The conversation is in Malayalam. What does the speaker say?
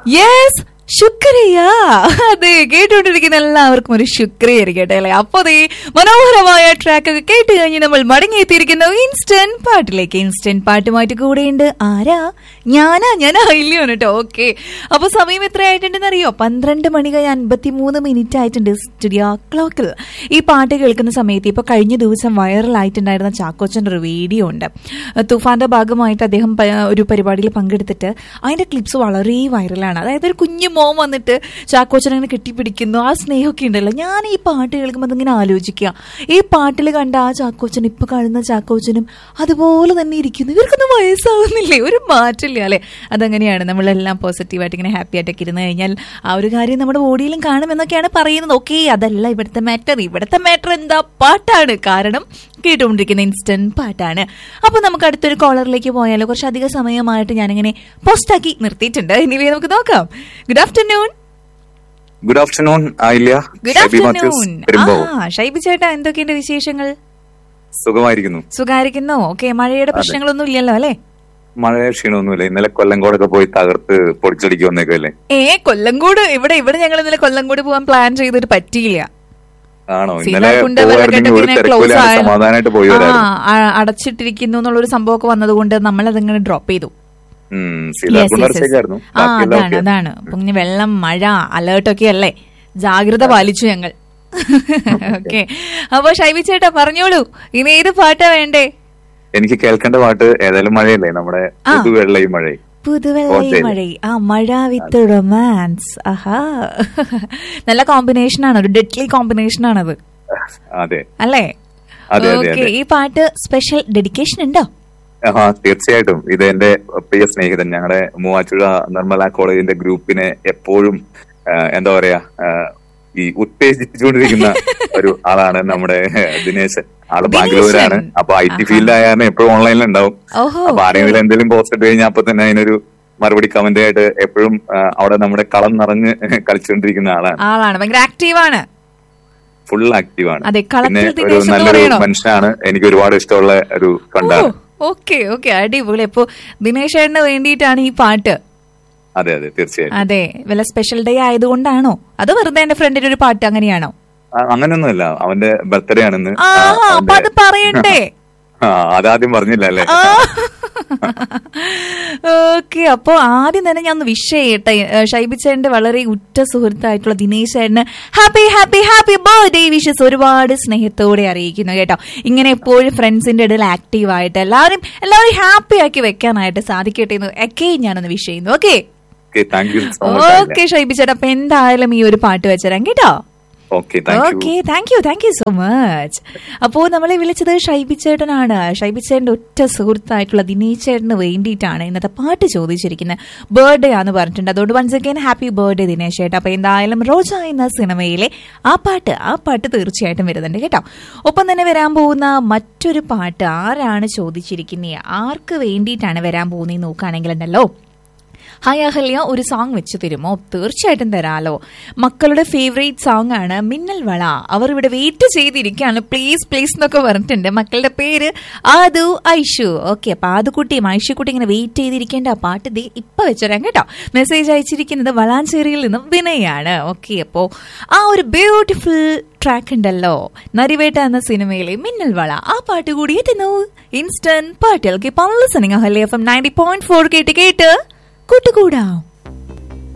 യെസ് ശുക്രിയ അതെ കേട്ടുകൊണ്ടിരിക്കുന്ന എല്ലാവർക്കും ഒരു ശുക്രിയ ഇരിക്കട്ടെ അല്ലെ അപ്പൊ ദേ മനോഹരമായ ട്രാക്ക് ഒക്കെ കേട്ട് കഴിഞ്ഞ് നമ്മൾ മടങ്ങിയെത്തിയിരിക്കുന്നു ഇൻസ്റ്റന്റ് പാട്ടിലേക്ക് ഇൻസ്റ്റന്റ് പാട്ടുമായിട്ട് കൂടെയുണ്ട് ആരാ ഞാനാ ഞാനാ ഇല്ലയോ കേട്ടോ ഓക്കെ അപ്പൊ സമയം എത്ര ആയിട്ടുണ്ടെന്ന് അറിയോ പന്ത്രണ്ട് മണി കഴിഞ്ഞ് അൻപത്തി മൂന്ന് മിനിറ്റ് ആയിട്ടുണ്ട് സ്റ്റുഡിയോ ക്ലോക്കിൽ ഈ പാട്ട് കേൾക്കുന്ന സമയത്ത് ഇപ്പൊ കഴിഞ്ഞ ദിവസം വൈറലായിട്ടുണ്ടായിരുന്ന ചാക്കോച്ചന്റെ ഒരു വീഡിയോ ഉണ്ട് തുഫാന്റെ ഭാഗമായിട്ട് അദ്ദേഹം പ- ഒരു പരിപാടിയിൽ പങ്കെടുത്തിട്ട് അതിന്റെ ക്ലിപ്സ് വളരെ വൈറലാണ് അതായത് ഒരു കുഞ്ഞു മോൻ വന്നിട്ട് ചാക്കോച്ചൻ അങ്ങനെ കെട്ടിപ്പിടിക്കുന്നു ആ സ്നേഹമൊക്കെ ഉണ്ടല്ലോ ഞാൻ ഈ പാട്ട് കേൾക്കുമ്പോൾ അതിങ്ങനെ ആലോചിക്കുക ഈ പാട്ടിൽ കണ്ട ആ ചാക്കോച്ചൻ ഇപ്പൊ കാണുന്ന ചാക്കോച്ചനും അതുപോലെ തന്നെ ഇരിക്കുന്നു ഇവർക്കൊന്നും വയസ്സാവുന്നില്ലേ ഒരു മാറ്റില്ല അല്ലെ അതങ്ങനെയാണ് നമ്മളെല്ലാം പോസിറ്റീവായിട്ട് ഇങ്ങനെ ഹാപ്പി ആയിട്ടൊക്കെ ഇരുന്ന് കഴിഞ്ഞാൽ ആ ഒരു കാര്യം നമ്മുടെ ബോഡിയിലും കാണുമെന്നൊക്കെയാണ് പറയുന്നത് ഓക്കെ അതല്ല ഇവിടുത്തെ മാറ്റർ ഇവിടുത്തെ മാറ്റർ എന്താ പാട്ടാണ് കാരണം കേട്ടുകൊണ്ടിരിക്കുന്ന ഇൻസ്റ്റന്റ് പാട്ടാണ് അപ്പൊ നമുക്ക് അടുത്തൊരു കോളറിലേക്ക് പോയാലോ കുറച്ച് അധിക സമയമായിട്ട് ഞാനിങ്ങനെ പോസ്റ്റാക്കി നിർത്തിയിട്ടുണ്ട് ഇനി നമുക്ക് നോക്കാം ഗുഡ് ആഫ്റ്റർനൂൺ ഗുഡ് ആഫ്റ്റർനൂൺ ആയില്ല ഗുഡ് ഷൈബി മാത്യൂസ് ആഫ്റ്റർനൂൺ പെരുമ്പാവൂർ ആ ഷൈബി ചേട്ടാ എന്തൊക്കെയുണ്ട് വിശേഷങ്ങൾ സുഖമായിരിക്കുന്നു സുഖായിരിക്കുന്നോ ഓക്കെ മഴയുടെ പ്രശ്നങ്ങളൊന്നും ഇല്ലല്ലോ അല്ലേ മഴ ക്ഷീണമൊന്നുമില്ല ഇന്നലെ കൊല്ലങ്കോടൊക്കെ പോയി തകർത്ത് പൊടിച്ചടിക്ക് വന്നേക്കല്ലേ ഏ കൊല്ലംകോട് ഇവിടെ ഇവിടെ ഞങ്ങൾ ഇന്നലെ കൊല്ലംകോട് പോകാൻ പ്ലാൻ ചെയ്തിട്ട് പറ്റിയില്ല ആണോ ഇന്നലെ സീതാക്കുണ്ട് പോവായിരുന്നെങ്കിൽ ഒരു വെള്ളക്കെട്ട് ക്ലോസ് തിരക്കില്ലാതെ ആയ സമാധാനമായിട്ട് പോയി ആ വരായിരുന്നു ആ, അടച്ചിട്ടിരിക്കുന്നു എന്നുള്ളൊരു സംഭവമൊക്കെ വന്നതുകൊണ്ട് നമ്മൾ അതിങ്ങനെ ഡ്രോപ്പ് ചെയ്തു ഉം Yes, സീതാക്കുണ്ട് yes, yes. അടച്ചേക്കായിരുന്നു ആ ബാക്കിയെല്ലാം അതാണ് okay. അതാണ് അപ്പൊ ഇങ്ങനെ വെള്ളം മഴ അലേർട്ട് ഒക്കെ അല്ലേ ജാഗ്രത പാലിച്ചു ഞങ്ങൾ ഓക്കെ അപ്പൊ ഷൈബി ചേട്ടാ പറഞ്ഞോളൂ ഇനി ഏത് പാട്ടാ വേണ്ടേ എനിക്ക് കേൾക്കേണ്ട പാട്ട് ഏതായാലും മഴയല്ലേ നമ്മുടെ ആ. പുതുവെള്ളയും മഴ പുതുവെള്ളി ഓക്കേ. മഴ ആ മഴ വിത്ത് റൊമാൻസ് ആഹാ നല്ല കോമ്പിനേഷൻ ആണ് ഒരു ഡെഡ്ലി കോമ്പിനേഷൻ ആണത് അതെ അല്ലേ അതെ, അതെ, ഓക്കെ അതെ. ഈ പാട്ട് സ്പെഷ്യൽ ഡെഡിക്കേഷൻ ഉണ്ടോ ആ തീർച്ചയായിട്ടും ഇത് എന്റെ പ്രിയ സ്നേഹിതൻ ഞങ്ങളുടെ മൂവാറ്റുഴ നിർമ്മല കോളേജിന്റെ ഗ്രൂപ്പിനെ എപ്പോഴും ആ, എന്താ പറയാ ആ, ഈ ഉത്തേജിച്ചുകൊണ്ടിരിക്കുന്ന ഒരു ആളാണ് നമ്മുടെ ദിനേശൻ ആള് ബാംഗ്ലൂരാണ് ദിനേശൻ. അപ്പൊ ഐ ടി ആഹാ. ഫീൽഡിലായാണ് എപ്പോഴും ഓൺലൈനിൽ ഉണ്ടാവും ഓഹോ അപ്പൊ ആരെങ്കിലും എന്തെങ്കിലും പോസ്റ്റ് ഇട്ട് കഴിഞ്ഞാൽ അപ്പൊ തന്നെ അതിനൊരു മറുപടി കമന്റ് ആയിട്ട് എപ്പോഴും ആ, അവിടെ നമ്മുടെ കളം നിറഞ്ഞ് കളിച്ചുകൊണ്ടിരിക്കുന്ന ആളാണ് ആളാണ് ഭയങ്കര ആക്റ്റീവാണ് ഫുൾ ആക്റ്റീവ് ആണ് അതെ, കളത്തിൽ പിന്നെ ഒരു ദിനേശ് എന്ന് നല്ലൊരു പറയണോ? മനുഷ്യനാണ് എനിക്ക് ഒരുപാട് ഇഷ്ടമുള്ള ഒരു ഫ്രണ്ടാണ് ഓക്കെ ഓക്കെ അടിപൊളി അപ്പൊ ദിനേശ് ചേട്ടന് വേണ്ടിയിട്ടാണ് ഈ പാട്ട് അതെ അതെ തീർച്ചയായും അതെ വല്ല സ്പെഷ്യൽ ഡേ ആയതുകൊണ്ടാണോ അതോ വെറുതെ എന്റെ ഫ്രണ്ടിന്റെ ഒരു പാട്ട് അങ്ങനെയാണോ ആ, അങ്ങനെയൊന്നുമല്ല അവന്റെ ബർത്ത്ഡേ ആണെന്ന് ആ ആ, അപ്പൊ അവന്റെ- അത് പറയണ്ടേ ആ, അതാദ്യം പറഞ്ഞില്ല അല്ലേ ഓക്കെ അപ്പൊ ആദ്യം തന്നെ ഞാൻ ഒന്ന് വിഷ് ചെയ്യട്ടെ ഏഹ് ഷൈബി ചേട്ടന്റെ വളരെ ഉറ്റ സുഹൃത്തായിട്ടുള്ള ദിനേശ് ചേട്ടന് happy happy happy birthday wishes ഒരുപാട് സ്നേഹത്തോടെ അറിയിക്കുന്നു കേട്ടോ ഇങ്ങനെ എപ്പോഴും ഫ്രണ്ട്സിന്റെ ഇടയിൽ ആക്റ്റീവ് ആയിട്ട് എല്ലാവരും എല്ലാവരും ഹാപ്പി ആക്കി വെക്കാനായിട്ട് സാധിക്കട്ടെ എന്ന് ഒക്കെ ഞാനൊന്ന് വിഷ് ചെയ്യുന്നു okay okay thank you so much okay Shaiby ചേട്ടാ അപ്പൊ എന്തായാലും ഈ ഒരു പാട്ട് വെച്ചുതരാം കേട്ടോ okay thank you okay thank you thank you so much അപ്പോ നമ്മളെ വിളിച്ചത് ഷൈബി ചേട്ടനാണ് ഷൈബി ചേട്ടന്റെ ഒറ്റ സുഹൃത്തായിട്ടുള്ള ദിനേശ് ചേട്ടന് വേണ്ടിയിട്ടാണ് ഇന്നത്തെ പാട്ട് ചോദിച്ചിരിക്കുന്നത് ബർത്ത്ഡേ ആന്ന് പറഞ്ഞിട്ടുണ്ട് അതുകൊണ്ട് once again happy birthday Dinesh ചേട്ടാ അപ്പൊ എന്തായാലും റോജ എന്ന സിനിമയിലെ ആ പാട്ട് ആ പാട്ട് തീർച്ചയായിട്ടും വരുന്നുണ്ട് കേട്ടോ ഒപ്പം തന്നെ വരാൻ പോകുന്ന മറ്റൊരു പാട്ട് ആരാണ് ചോദിച്ചിരിക്കുന്നത് ആർക്ക് വേണ്ടിയിട്ടാണ് വരാൻ പോകുന്നത് നോക്കുകയാണെങ്കിൽ ഉണ്ടല്ലോ ഹായ് അഹല്യ ഒരു സോങ് വെച്ച് തരുമോ തീർച്ചയായിട്ടും തരാലോ മക്കളുടെ ഫേവറേറ്റ് സോങ് ആണ് മിന്നൽ വള അവർ ഇവിടെ വെയിറ്റ് ചെയ്തിരിക്കുകയാണ് പ്ലീസ് പ്ലീസ് എന്നൊക്കെ പറഞ്ഞിട്ടുണ്ട് മക്കളുടെ പേര് ആദു ഐഷു ഓക്കെ അപ്പൊ ആദുക്കുട്ടിയും ഐഷുക്കുട്ടി ഇങ്ങനെ വെയിറ്റ് ചെയ്തിരിക്കേണ്ട ആ പാട്ട് ദേ ഇപ്പൊ വെച്ചുതരാം കേട്ടോ മെസ്സേജ് അയച്ചിരിക്കുന്നത് വളാഞ്ചേരിയിൽ നിന്നും വിനയാണ് ഓക്കെ അപ്പോ ആ ഒരു ബ്യൂട്ടിഫുൾ ട്രാക്ക് ഉണ്ടല്ലോ നരിവേട്ട എന്ന സിനിമയിലെ മിന്നൽ വള ആ പാട്ട് കൂടി എത്തുന്നു ഇൻസ്റ്റന്റ് പാട്ടിൽ keep on listening Ahalya F M ninety point four കേട്ട് കേട്ട് കൂട്ടുകൂടാം